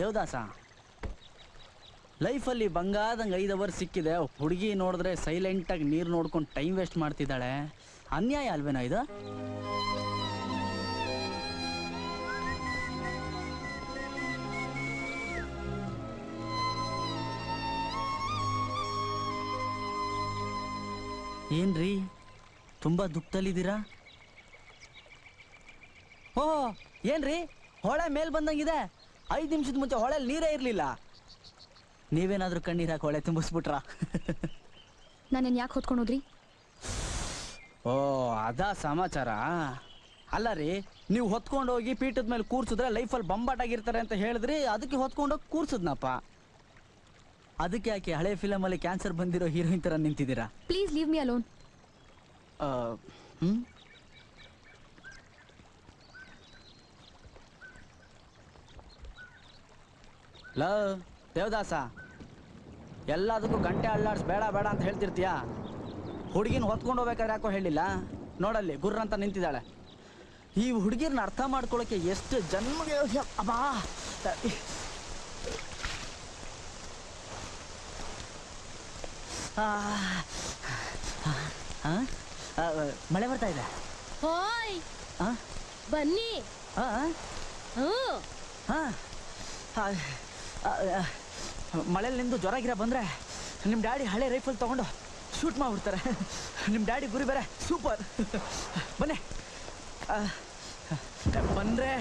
ದೇವದಾಸ ಲೈಫಲ್ಲಿ ಬಂಗಾದಂಗೆ ಐದು ಅವರ್ ಸಿಕ್ಕಿದೆ ಹುಡುಗಿ ನೋಡಿದ್ರೆ ಸೈಲೆಂಟಾಗಿ ನೀರು ನೋಡ್ಕೊಂಡು ಟೈಮ್ ವೇಸ್ಟ್ ಮಾಡ್ತಿದ್ದಾಳೆ ಅನ್ಯಾಯ ಅಲ್ವೇನಾ ಇದು ಏನ್ರಿ ತುಂಬಾ ದುಃಖದಲ್ಲಿದ್ದೀರಾ ಓ ಏನ್ರಿ ಹೊಳೆ ಮೇಲ್ ಬಂದಂಗಿದೆ ಐದು ನಿಮಿಷದ ಮುಂಚೆ ಹೊಳೆಲ್ ನೀರೇ ಇರಲಿಲ್ಲ ನೀವೇನಾದ್ರೂ ಕಣ್ಣೀರ್ ಹಾಕಿ ಹೊಳೆ ತುಂಬಿಸ್ಬಿಟ್ರಾ ನಾನೇನು ಯಾಕೆ ಹೊತ್ಕೊಂಡು ಹೋದ್ರಿ ಓ ಅದಾ ಸಮಾಚಾರ ಅಲ್ಲ ರೀ ನೀವು ಹೊತ್ಕೊಂಡು ಹೋಗಿ ಪೀಠದ ಮೇಲೆ ಕೂರ್ಸಿದ್ರೆ ಲೈಫಲ್ಲಿ ಬಂಬಾಟಾಗಿರ್ತಾರೆ ಅಂತ ಹೇಳಿದ್ರಿ ಅದಕ್ಕೆ ಹೊತ್ಕೊಂಡು ಹೋಗಿ ಕೂರ್ಸಿದ್ನಪ್ಪ ಅದಕ್ಕೆ ಯಾಕೆ ಹಳೆ ಫಿಲಮಲ್ಲಿ ಕ್ಯಾನ್ಸರ್ ಬಂದಿರೋ ಹೀರೋಯಿನ್ ಥರ ನಿಂತಿದ್ದೀರಾ please leave me alone ah, hmm low Devadas ಎಲ್ಲದಕ್ಕೂ ಗಂಟೆ ಅಳ್ಳಾಡ್ಸ್ ಬೇಡ ಬೇಡ ಅಂತ ಹೇಳ್ತಿರ್ತೀಯ ಹುಡುಗಿನ ಹೊತ್ಕೊಂಡು ಹೋಗ್ಬೇಕಾದ್ರೆ ಯಾಕೋ ಹೇಳಿಲ್ಲ ನೋಡಲ್ಲಿ ಗುರ್ರ ಅಂತ ನಿಂತಿದ್ದಾಳೆ ಈ ಹುಡುಗಿರ್ನ ಅರ್ಥ ಮಾಡ್ಕೊಳ್ಳೋಕೆ ಎಷ್ಟು ಜನ್ಮಗೆ ಅಬ್ಬಾ ಆ, ಆ, ಆ, ಮಳೆ ಬರ್ತಾ ಇದೆ ಹೋಯ್ ಆ? ಬನ್ನಿ ಆ, ಆ? ಹ್ಮ್ ಆ, ಆ, ಆ, ಆ, ಮಳೆಯಲ್ಲಿ ನಿಂದು ಜ್ವರ ಗಿರ ಬಂದ್ರೆ ನಿಮ್ಮ ಡ್ಯಾಡಿ ಹಳೆ ರೈಫಲ್ ತಗೊಂಡು ಶೂಟ್ ಮಾಡ್ಬಿಡ್ತಾರೆ ನಿಮ್ಮ ಡ್ಯಾಡಿ ಗುರಿ ಬೇರೆ ಸೂಪರ್ ಬನ್ನಿ ಆ, ಬಂದ್ರೆ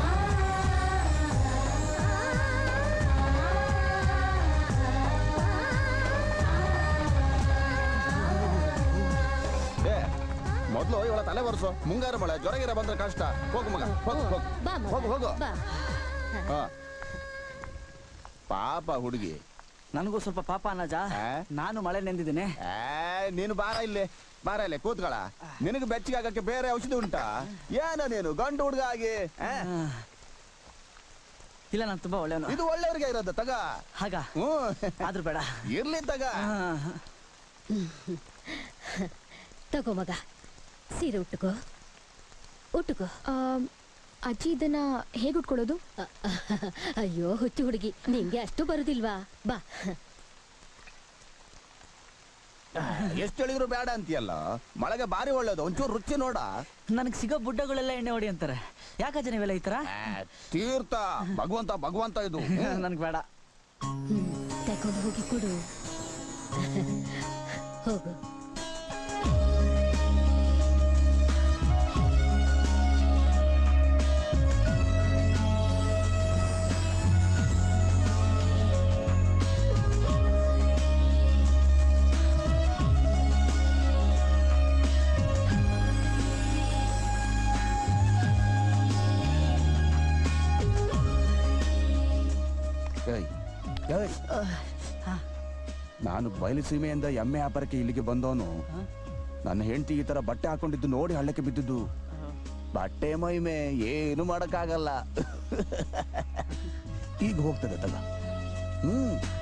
ಏ ಮೊದ್ಲು ಇವಳ ತಲೆ ಬರ್ಸು ಮುಂಗಾರು ಮಳೆ ಜ್ವರ ಗಿರ ಬಂದ್ರೆ ಕಷ್ಟ ಹೋಗು ಮಗ ಹೋಗು ಹೋಗು ಬಾ ಮಗ, ಹೋಗು ಹೋಗು ಬಾ ಹಾ. ಪಾಪ ಹುಡುಗಿ ನನಗೂ ಸ್ವಲ್ಪ ಪಾಪ ಅನ್ನಜ ಆ? ನಾನು ಮಳೆ ನೆಂದಿದ್ದೀನಿ ಏ ನೀನು ಬಾರ ಇಲ್ಲಿ ಬಾರ ಇಲ್ಲಿ ಕೂತ್ಗಳ ನಿನಗೆ ಬೆಚ್ಚಗೆ ಆಗಕ್ಕೆ ಬೇರೆ ಔಷಧಿ ಉಂಟಾ ಏನ ನೀನು ಗಂಡು ಹುಡುಗ ಆಗಿ ಆ? ಆ. ಇಲ್ಲ ನಾನು ತುಂಬಾ ಒಳ್ಳೆಯವನು ಇದು ಒಳ್ಳೆಯವ್ರಿಗೆ ಇರೋದು ತಗ ಹಾಗ ಹ್ಮ್ ಆದ್ರೂ ಬೇಡ ಇರ್ಲಿ ತಗ ಆ, ತಗೋ ಮಗ ಸೀರೆ ಉಟ್ಟುಕೋ ಉಟ್ಟುಕೋ ಅಜ್ಜಿ ಇದನ್ನ ಹೇಗೆ ಉಟ್ಕೊಳ್ಳೋದು ಅ- ಅಯ್ಯೋ ಹುಚ್ಚು ಹುಡುಗಿ ನಿಂಗೆ ಅಷ್ಟು ಬರುದಿಲ್ವಾ ಬಾ ಎಷ್ಟು ಹೇಳಿದ್ರು ಬೇಡ ಅಂತೀಯಲ್ಲ ಮಳೆಗೆ ಬಾರಿ ಒಳ್ಳೇದು ಒಂಚೂರು ರುಚಿ ನೋಡ ನನಗೆ ಸಿಗೋ ಬುಡ್ಡಗಳೆಲ್ಲ ಎಣ್ಣೆ ಹೊಡಿ ಅಂತಾರೆ ಯಾಕಜ್ಜ ನೀವೆಲ್ಲ ಈ ಥರ ಆ, ತೀರ್ಥ ಭಗವಂತ ಭಗವಂತ ಇದು ನನಗೆ ಬೇಡ ಹ್ಮ್, ತಗೊಂಡು ಹೋಗಿ ಕೊಡು ಹೋಗು ಏಯ್, ಏಯ್. ನಾನು ಬಯಲು ಸೀಮೆಯಿಂದ ಎಮ್ಮೆ ವ್ಯಾಪಾರಕ್ಕೆ ಇಲ್ಲಿಗೆ ಬಂದವನು ನನ್ನ ಹೆಂಡತಿ ಈ ತರ ಬಟ್ಟೆ ಹಾಕೊಂಡಿದ್ದು ನೋಡಿ ಹಳ್ಳಕ್ಕೆ ಬಿದ್ದಿದ್ದು ಬಟ್ಟೆ ಮೈಮೆ ಏನು ಮಾಡಕ್ಕಾಗಲ್ಲ ಈಗ ಹೋಗ್ತದೆ ತಗ ಹ್ಮ್